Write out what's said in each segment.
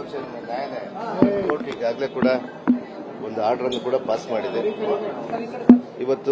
ನ್ಯಾಯಾಲಯ ಕೋರ್ಟ್ ಈಗಾಗಲೇ ಕೂಡ ಒಂದು ಆರ್ಡರ್ ಅನ್ನು ಕೂಡ ಪಾಸ್ ಮಾಡಿದೆ ಇವತ್ತು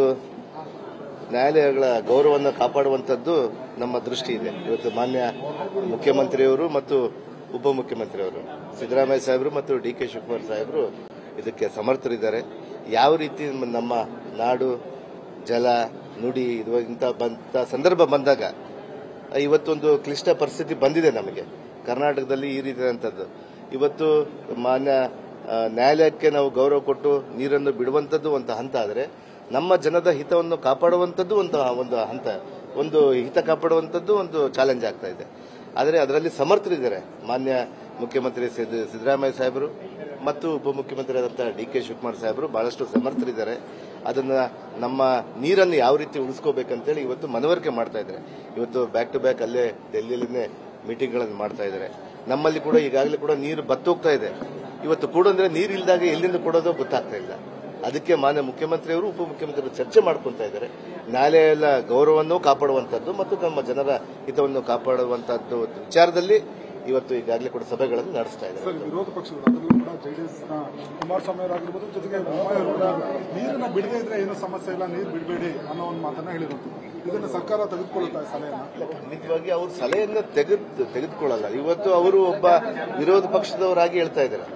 ನ್ಯಾಯಾಲಯಗಳ ಗೌರವವನ್ನು ಕಾಪಾಡುವಂಥದ್ದು ನಮ್ಮ ದೃಷ್ಟಿ ಇದೆ ಇವತ್ತು ಮಾನ್ಯ ಮುಖ್ಯಮಂತ್ರಿಯವರು ಮತ್ತು ಉಪಮುಖ್ಯಮಂತ್ರಿಯವರು ಸಿದ್ದರಾಮಯ್ಯ ಸಾಹೇಬರು ಮತ್ತು ಡಿ ಕೆ ಶಿವಕುಮಾರ್ ಸಾಹೇಬರು ಇದಕ್ಕೆ ಸಮರ್ಥರಿದ್ದಾರೆ ಯಾವ ರೀತಿ ನಮ್ಮ ನಾಡು ಜಲ ನುಡಿ ಇದು ಇಂಥ ಬಂತ ಸಂದರ್ಭ ಬಂದಾಗ ಇವತ್ತೊಂದು ಕ್ಲಿಷ್ಟ ಪರಿಸ್ಥಿತಿ ಬಂದಿದೆ ನಮಗೆ ಕರ್ನಾಟಕದಲ್ಲಿ ಈ ರೀತಿಯಾದಂಥದ್ದು ಇವತ್ತು ಮಾನ್ಯ ಆ, ನ್ಯಾಯಾಲಯಕ್ಕೆ ನಾವು ಗೌರವ ಕೊಟ್ಟು ನೀರನ್ನು ಬಿಡುವಂಥದ್ದು ಒಂದು ಹಂತ ಆದರೆ ನಮ್ಮ ಜನದ ಹಿತವನ್ನು ಕಾಪಾಡುವಂಥದ್ದು ಒಂದು ಒಂದು ಹಂತ ಒಂದು ಹಿತ ಕಾಪಾಡುವಂಥದ್ದು ಒಂದು ಚಾಲೆಂಜ್ ಆಗ್ತಾ ಇದೆ ಆದರೆ ಅದರಲ್ಲಿ ಸಮರ್ಥರಿದ್ದಾರೆ ಮಾನ್ಯ ಮುಖ್ಯಮಂತ್ರಿ ಸಿದ್ದ- ಸಿದ್ದರಾಮಯ್ಯ ಸಾಹೇಬರು ಮತ್ತು ಉಪಮುಖ್ಯಮಂತ್ರಿ ಆದಂತಹ ಡಿ ಕೆ ಶಿವಕುಮಾರ್ ಸಾಹೇಬರು ಬಹಳಷ್ಟು ಸಮರ್ಥರಿದ್ದಾರೆ ಅದನ್ನ ನಮ್ಮ ನೀರನ್ನು ಯಾವ ರೀತಿ ಉಳಿಸ್ಕೋಬೇಕಂತೇಳಿ ಇವತ್ತು ಮನವರಿಕೆ ಮಾಡ್ತಾ ಇದ್ದಾರೆ ಇವತ್ತು ಬ್ಯಾಕ್ ಟು ಬ್ಯಾಕ್ ಅಲ್ಲೇ ಡೆಲ್ಲಿಯಲ್ಲೇ ಮೀಟಿಂಗ್ಗಳನ್ನು ಮಾಡ್ತಾ ಇದ್ದಾರೆ ನಮ್ಮಲ್ಲಿ ಕೂಡ ಈಗಾಗಲೇ ಕೂಡ ನೀರು ಬತ್ತೋಗ್ತಾ ಇದೆ ಇವತ್ತು ಕೊಡೋಂದ್ರೆ ನೀರು ಇಲ್ದಾಗ ಎಲ್ಲಿಂದ ಕೊಡೋದೋ ಗೊತ್ತಾಗ್ತಾ ಇಲ್ಲ ಅದಕ್ಕೆ ಮಾನ್ಯ ಮುಖ್ಯಮಂತ್ರಿಯವರು ಉಪಮುಖ್ಯಮಂತ್ರಿಗಳು ಚರ್ಚೆ ಮಾಡ್ಕೊಂತ ಇದ್ದಾರೆ ನ್ಯಾಯಾಲಯದ ಗೌರವವನ್ನು ಕಾಪಾಡುವಂತದ್ದು ಮತ್ತು ನಮ್ಮ ಜನರ ಹಿತವನ್ನು ಕಾಪಾಡುವಂತದ್ದು ವಿಚಾರದಲ್ಲಿ ಇವತ್ತು ಈಗಾಗಲೇ ಕೂಡ ಸಭೆಗಳನ್ನು ನಡೆಸ್ತಾ ಇದ್ದಾರೆ ಸರ್ ವಿರೋಧ ಪಕ್ಷಗಳು ಅದರಲ್ಲೂ ಕೂಡ ಜೆಡಿಎಸ್ ನ ಕುಮಾರಸ್ವಾಮಿ ಅವರಾಗಿರ್ಬೋದು ಜೊತೆಗೆ ಬೊಮ್ಮಾಯಿ ಅವರು ಕೂಡ ನೀರನ್ನ ಬಿಡದೇ ಇದ್ರೆ ಏನು ಸಮಸ್ಯೆ ಇಲ್ಲ ನೀರು ಬಿಡಬೇಡಿ ಅನ್ನೋ ಒಂದು ಮಾತನ್ನ ಹೇಳಿರೋದು ಇದನ್ನ ಸರ್ಕಾರ ತೆಗೆದುಕೊಳ್ಳುತ್ತಾ ಸಲಹೆಯನ್ನ ಖಂಡಿತವಾಗಿ ಅವರು ಸಲಹೆಯನ್ನು ತೆಗೆದು ತೆಗೆದುಕೊಳ್ಳಲ್ಲ ಇವತ್ತು ಅವರು ಒಬ್ಬ ವಿರೋಧ ಪಕ್ಷದವರಾಗಿ ಹೇಳ್ತಾ ಇದ್ದಾರೆ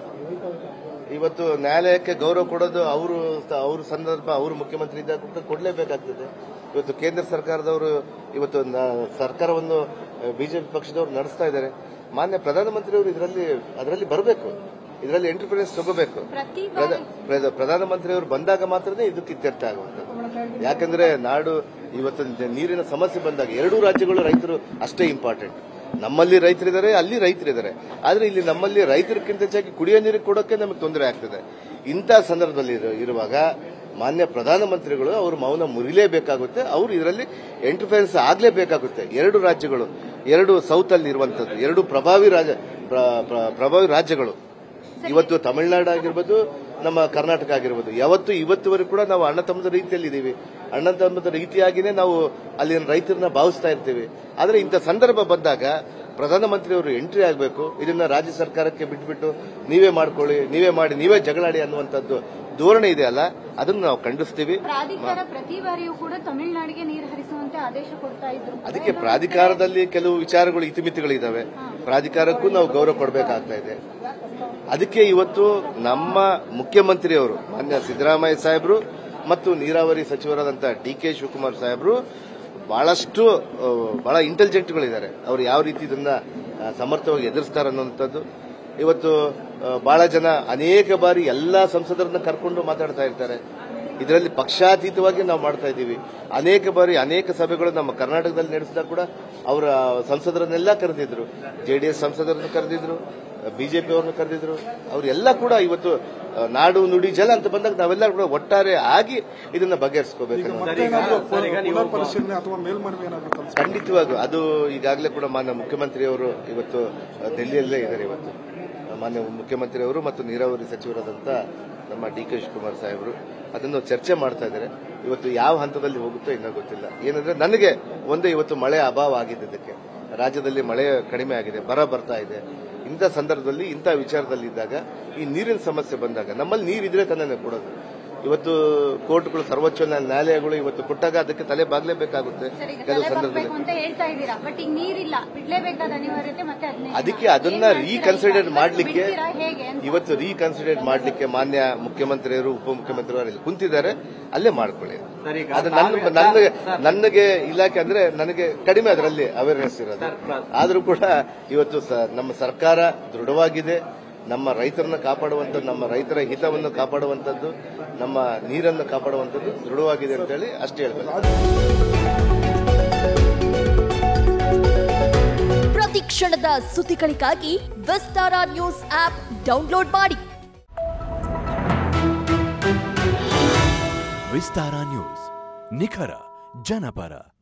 ಇವತ್ತು ನ್ಯಾಯಾಲಯಕ್ಕೆ ಗೌರವ ಕೊಡೋದು ಅವರು ಅವ್ರ ಸಂದರ್ಭ ಅವರು ಮುಖ್ಯಮಂತ್ರಿ ಇದ್ದಾಗ ಕೂಡ ಕೊಡಲೇಬೇಕಾಗ್ತದೆ ಇವತ್ತು ಕೇಂದ್ರ ಸರ್ಕಾರದವರು ಇವತ್ತು ನ- ಸರ್ಕಾರವನ್ನು ಬಿಜೆಪಿ ಪಕ್ಷದವರು ನಡೆಸ್ತಾ ಇದ್ದಾರೆ ಮಾನ್ಯ ಪ್ರಧಾನಮಂತ್ರಿಯವರು ಇದರಲ್ಲಿ ಅದರಲ್ಲಿ ಬರಬೇಕು ಇದರಲ್ಲಿ ಎಂಟರ್ಪ್ರಿನೆನ್ಸ್ ತಗೋಬೇಕು ಪ್ರತಿ ಪ್ರಧ- ಪ್ರಧ- ಪ್ರಧಾನಮಂತ್ರಿಯವರು ಬಂದಾಗ ಮಾತ್ರನೇ ಇದಕ್ಕೆ ಇತ್ಯರ್ಥ ಆಗುವಂಥದ್ದು ಯಾಕಂದ್ರೆ ನಾಡು ಇವತ್ತು ನೀರಿನ ಸಮಸ್ಯೆ ಬಂದಾಗ ಎರಡೂ ರಾಜ್ಯಗಳು ರೈತರು ಅಷ್ಟೇ ಇಂಪಾರ್ಟೆಂಟ್ ನಮ್ಮಲ್ಲಿ ರೈತರಿದ್ದಾರೆ ಅಲ್ಲಿ ರೈತರಿದ್ದಾರೆ ಆದ್ರೆ ಇಲ್ಲಿ ನಮ್ಮಲ್ಲಿ ರೈತರಿಗಿಂತ ಹೆಚ್ಚಾಗಿ ಕುಡಿಯೋ ನೀರಿಗೆ ಕೊಡೋಕೆ ನಮಗೆ ತೊಂದರೆ ಆಗ್ತದೆ ಇಂಥ ಸಂದರ್ಭದಲ್ಲಿ ಇರು- ಇರುವಾಗ ಮಾನ್ಯ ಪ್ರಧಾನಮಂತ್ರಿಗಳು ಅವರು ಮೌನ ಮುರಿಲೇಬೇಕಾಗುತ್ತೆ ಅವರು ಇದರಲ್ಲಿ ಎಂಟರ್ಫರೆನ್ಸ್ ಆಗಲೇಬೇಕಾಗುತ್ತೆ ಎರಡು ರಾಜ್ಯಗಳು ಎರಡು ಸೌತ್ ಅಲ್ಲಿ ಇರುವಂತದ್ದು ಎರಡು ಪ್ರಭಾವಿ ರಾಜ್ಯ ಪ್ರ- ಪ್ರ- ಪ್ರಭಾವಿ ರಾಜ್ಯಗಳು ಇವತ್ತು ತಮಿಳುನಾಡು ಆಗಿರ್ಬೋದು ನಮ್ಮ ಕರ್ನಾಟಕ ಆಗಿರ್ಬೋದು ಯಾವತ್ತು ಇವತ್ತುವರೆಗೂ ಕೂಡ ನಾವು ಅಣ್ಣ ತಮ್ಮದ ರೀತಿಯಲ್ಲಿ ಇದ್ದೀವಿ ಅಣ್ಣ ತಮ್ಮದ ರೀತಿಯಾಗಿನೇ ನಾವು ಅಲ್ಲಿನ ರೈತರನ್ನ ಭಾವಿಸ್ತಾ ಇರ್ತೀವಿ ಆದರೆ ಇಂಥ ಸಂದರ್ಭ ಬಂದಾಗ ಪ್ರಧಾನಮಂತ್ರಿಯವರು ಎಂಟ್ರಿ ಆಗಬೇಕು ಇದನ್ನ ರಾಜ್ಯ ಸರ್ಕಾರಕ್ಕೆ ಬಿಟ್ಬಿಟ್ಟು ನೀವೇ ಮಾಡ್ಕೊಳ್ಳಿ ನೀವೇ ಮಾಡಿ ನೀವೇ ಜಗಳಾಡಿ ಅನ್ನುವಂಥದ್ದು ಧೋರಣೆ ಇದೆ ಅಲ್ಲ ಅದನ್ನು ನಾವು ಖಂಡಿಸ್ತೀವಿ ಪ್ರಾಧಿಕಾರ ಪ್ರತಿ ಬಾರಿಯೂ ಕೂಡ ತಮಿಳುನಾಡಿಗೆ ನೀರು ಹರಿಸುವಂತೆ ಆದೇಶ ಕೊಡ್ತಾ ಇದ್ರು ಅದಕ್ಕೆ ಪ್ರಾಧಿಕಾರದಲ್ಲಿ ಕೆಲವು ವಿಚಾರಗಳು ಇತಿಮಿತಿಗಳಿದ್ದಾವೆ ಪ್ರಾಧಿಕಾರಕ್ಕೂ ನಾವು ಗೌರವ ಕೊಡಬೇಕಾಗ್ತಾ ಇದೆ ಅದಕ್ಕೆ ಇವತ್ತು ನಮ್ಮ ಮುಖ್ಯಮಂತ್ರಿಯವರು ಮಾನ್ಯ ಸಿದ್ದರಾಮಯ್ಯ ಸಾಹೇಬರು ಮತ್ತು ನೀರಾವರಿ ಸಚಿವರಾದಂಥ ಡಿ ಕೆ ಶಿವಕುಮಾರ್ ಸಾಹೇಬರು ಬಹಳಷ್ಟು ಆ, ಬಹಳ ಇಂಟೆಲಿಜೆಂಟ್ಗಳಿದ್ದಾರೆ ಅವರು ಯಾವ ರೀತಿ ಇದನ್ನ ಆ, ಸಮರ್ಥವಾಗಿ ಎದುರಿಸ್ತಾರೆ ಅನ್ನುವಂಥದ್ದು ಇವತ್ತು ಆ, ಬಹಳ ಜನ ಅನೇಕ ಬಾರಿ ಎಲ್ಲಾ ಸಂಸದರನ್ನ ಕರ್ಕೊಂಡು ಮಾತಾಡ್ತಾ ಇರ್ತಾರೆ ಇದರಲ್ಲಿ ಪಕ್ಷಾತೀತವಾಗಿ ನಾವು ಮಾಡ್ತಾ ಇದ್ದೀವಿ ಅನೇಕ ಬಾರಿ ಅನೇಕ ಸಭೆಗಳು ನಮ್ಮ ಕರ್ನಾಟಕದಲ್ಲಿ ನಡೆಸಿದಾಗ ಕೂಡ ಅವರ ಸಂಸದರನ್ನೆಲ್ಲ ಕರೆದಿದ್ರು ಜೆಡಿಎಸ್ ಸಂಸದರನ್ನು ಕರೆದಿದ್ರು ಬಿಜೆಪಿ ಅವ್ರನ್ನ ಕರೆದಿದ್ರು ಅವರೆಲ್ಲ ಕೂಡ ಇವತ್ತು ಆ, ನಾಡು ನುಡಿ ಜಲ ಅಂತ ಬಂದಾಗ ನಾವೆಲ್ಲ ಕೂಡ ಒಟ್ಟಾರೆ ಆಗಿ ಇದನ್ನ ಬಗೆಹರಿಸ್ಕೋಬೇಕು ಮತ್ತೆ ಏನಾದ್ರು ಪುನರ್ ಪರಿಶೀಲನೆ ಅಥವಾ ಮೇಲ್ಮನವಿ ಏನಾದ್ರು ತಲುಪಿಸ್ಬೇಕು? ಖಂಡಿತವಾಗೂ ಅದು ಈಗಾಗಲೇ ಕೂಡ ಮಾನ್ಯ ಮುಖ್ಯಮಂತ್ರಿಯವರು ಇವತ್ತು ಆ, ದೆಹಲಿಯಲ್ಲೇ ಇದ್ದಾರೆ ಇವತ್ತು ಮಾನ್ಯ ಮುಖ್ಯಮಂತ್ರಿಯವರು ಮತ್ತು ನೀರಾವರಿ ಸಚಿವರಾದಂಥ ನಮ್ಮ ಡಿ ಕೆ ಶಿವಕುಮಾರ್ ಸಾಹೇಬರು ಅದನ್ನು ಚರ್ಚೆ ಮಾಡ್ತಾ ಇದ್ದಾರೆ ಇವತ್ತು ಯಾವ ಹಂತದಲ್ಲಿ ಹೋಗುತ್ತೋ ಇನ್ನೂ ಗೊತ್ತಿಲ್ಲ ಏನಂದ್ರೆ ನನಗೆ ಒಂದೇ ಇವತ್ತು ಮಳೆ ಅಭಾವ ಆಗಿದ್ದಕ್ಕೆ ರಾಜ್ಯದಲ್ಲಿ ಮಳೆ ಕಡಿಮೆ ಆಗಿದೆ ಬರ ಬರ್ತಾ ಇದೆ ಇಂಥ ಸಂದರ್ಭದಲ್ಲಿ ಇಂಥ ವಿಚಾರದಲ್ಲಿ ಇದ್ದಾಗ ಈ ನೀರಿನ ಸಮಸ್ಯೆ ಬಂದಾಗ ನಮ್ಮಲ್ಲಿ ನೀರಿದ್ರೆ ತಾನೇ ಕೊಡೋದು ಇವತ್ತು ಕೋರ್ಟ್ಗಳು ಸರ್ವೋಚ್ಚ ನ್ಯಾಯಾಲಯಗಳು ಇವತ್ತು ಕೊಟ್ಟಾಗ ಅದಕ್ಕೆ ತಲೆ ಬಾಗ್ಲೇಬೇಕಾಗುತ್ತೆ ಸರ್ ಈಗ ಕೆಲವು ತಲೆ ಸಂದರ್ಭದಲ್ಲಿ ಬಾಗ್ಬೇಕು ಅಂತ ಹೇಳ್ತಾ ಇದ್ದೀರಾ ಬಟ್ ಈಗ ನೀರಿಲ್ಲ ಬಿಡ್ಲೇಬೇಕಾದ ಅನಿವಾರ್ಯತೆ ಮತ್ತೆ ಹದಿನೈದು ಅದಕ್ಕೆ ಅದನ್ನ ರೀಕನ್ಸಿಡರ್ ಮಾಡ್ಲಿಕ್ಕೆ ಬಿಡ್ತೀರಾ ಹೇಗೆ ಅಂತ? ಇವತ್ತು ರೀಕನ್ಸಿಡರ್ ಮಾಡ್ಲಿಕ್ಕೆ ಮಾನ್ಯ ಮುಖ್ಯಮಂತ್ರಿಯವರು ಉಪಮುಖ್ಯಮಂತ್ರಿಯವರು ಅಲ್ಲಿ ಕುಂತಿದ್ದಾರೆ ಅಲ್ಲೇ ಮಾಡ್ಕೊಳ್ಳಿ ಅದು ನನ್ನ ನನಗೆ ನನಗೆ ಇಲಾಖೆ ಅಂದ್ರೆ ನನಗೆ ಕಡಿಮೆ ಅದರಲ್ಲಿ ಅವೇರ್ನೆಸ್ ಇರೋದು ಆದ್ರೂ ಕೂಡ ಇವತ್ತು ಸ- ನಮ್ಮ ಸರ್ಕಾರ ದೃಢವಾಗಿದೆ ನಮ್ಮ ರೈತರನ್ನ ಕಾಪಾಡುವಂಥದ್ದು ನಮ್ಮ ರೈತರ ಹಿತವನ್ನು ಕಾಪಾಡುವಂಥದ್ದು ನಮ್ಮ ನೀರನ್ನು ಕಾಪಾಡುವಂಥದ್ದು ದೃಢವಾಗಿದೆ ಅಂತೇಳಿ ಅಷ್ಟೇ ಹೇಳ್ಬೇಕು ಪ್ರತಿ ಕ್ಷಣದ ಸುದ್ದಿಗಳಿಗಾಗಿ ವಿಸ್ತಾರ ನ್ಯೂಸ್ ಆಪ್ ಡೌನ್ಲೋಡ್ ಮಾಡಿ ವಿಸ್ತಾರ ನ್ಯೂಸ್ ನಿಖರ ಜನಪರ